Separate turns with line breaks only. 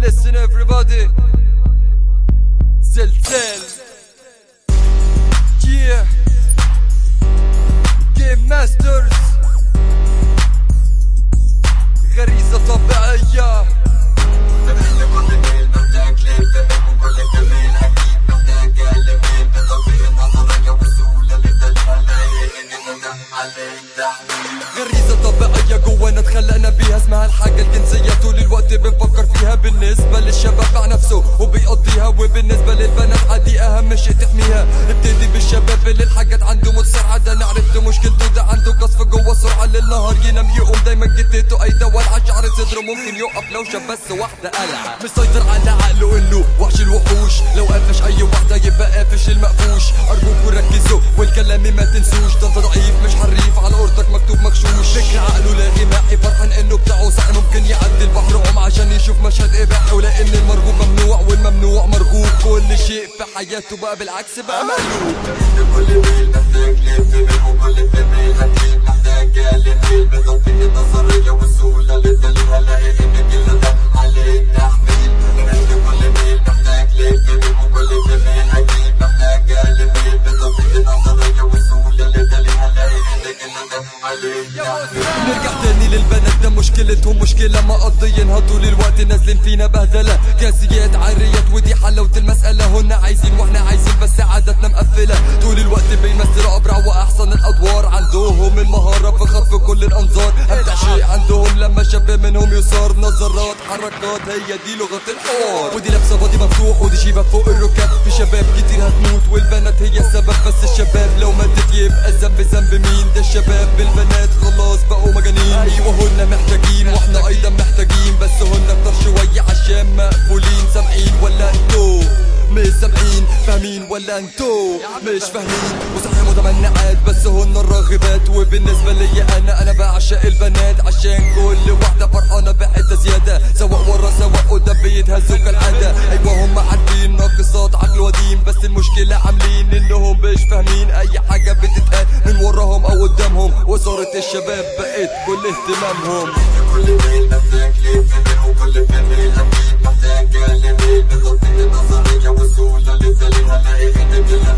listen everybody زلزال Yeah Game Masters غريزة طبيعية غريزة طبيعية جوانا اتخلقنا بيها اسمها الحاجة الجنسية طول الوقت بنفكر فيها بالنسبة للشباب مع نفسه وبيقضيها وبالنسبة للبنات عادي أهم شيء تحميها ابتدي بالشباب اللي الحاجات عنده متسرعة ده أنا عرفت مشكلته ده عنده قصف جوا سرعة للنهار ينام يقوم دايما جتته أي دواء على شعر صدره ممكن يقف لو شاف بس واحدة قلعة مسيطر على عقله إنه وحش الوحوش لو قافش أي واحدة يبقى قافش المقفوش أرجوكوا ركزوا والكلام ما تنسوش ده انت ضعيف مش حريف على أوردك مكتوب مغشوش فكر عقله لاغي معي فرحان إنه بتاعه صح ممكن يعدي البحر عم عشان يشوف مشهد إباحي ولأن المرغوب ممنوع والممنوع مرغوب كل شيء في حياته بقى بالعكس بقى مقلوب
كل ميل محتاج للفيلم وكل فيلم اكيد محتاج للميل بتطبيق النظرية والسهولة للدليل هلاقي ان كل ده عليه تحميل كل ميل محتاج للفيلم وكل فيلم اكيد محتاج للميل بتطبيق النظرية والسهولة للدليل هلاقي ان كل ده عليه تحميل
نرجع تاني للبنات ده مشكلتهم مشكلة مقضيينها طول الوقت نازلين فينا بهدلة كاسيات عاريات ودي حلاوة المسألة هن عايزين واحنا عايزين بس عاداتنا مقفلة طول الوقت بيمثلوا أبرع وأحسن الأدوار عندهم المهارة في خطف كل الأنظار أمتع شيء عندهم لما شاب منهم يصار نظرات حركات هي دي لغة الحوار ودي لابسة بادي مفتوح ودي جيبة فوق الركاب في شباب كتير هتموت والبنات هي السبب بس الشباب لو ماتت يبقى الذنب ذنب مين ده الشباب بالبنات خلاص بقوا مجانين ايوه هن محتاجين واحنا ايضا محتاجين بس هن اكتر شوية عشان مقفولين سامعين ولا انتو مش سامعين فاهمين ولا انتو مش فاهمين وصحيح متمنعات بس هن الراغبات وبالنسبة لي انا انا بعشق البنات عشان كل واحدة فرحانة بحتة زيادة سواء ورا سواء قدام بيتهزوا كالعادة ايوه هم عارفين ناقصات عقل ودين بس المشكلة عاملين انهم مش فاهمين اي حاجة بتتقال من وراهم او قدامهم وصارت الشباب بقت كل اهتمامهم
كل ميل محتاج للفيلم وكل فيلم اكيد محتاج للميل بتطبيق النظرية والسهولة للدليل هلاقي ان كل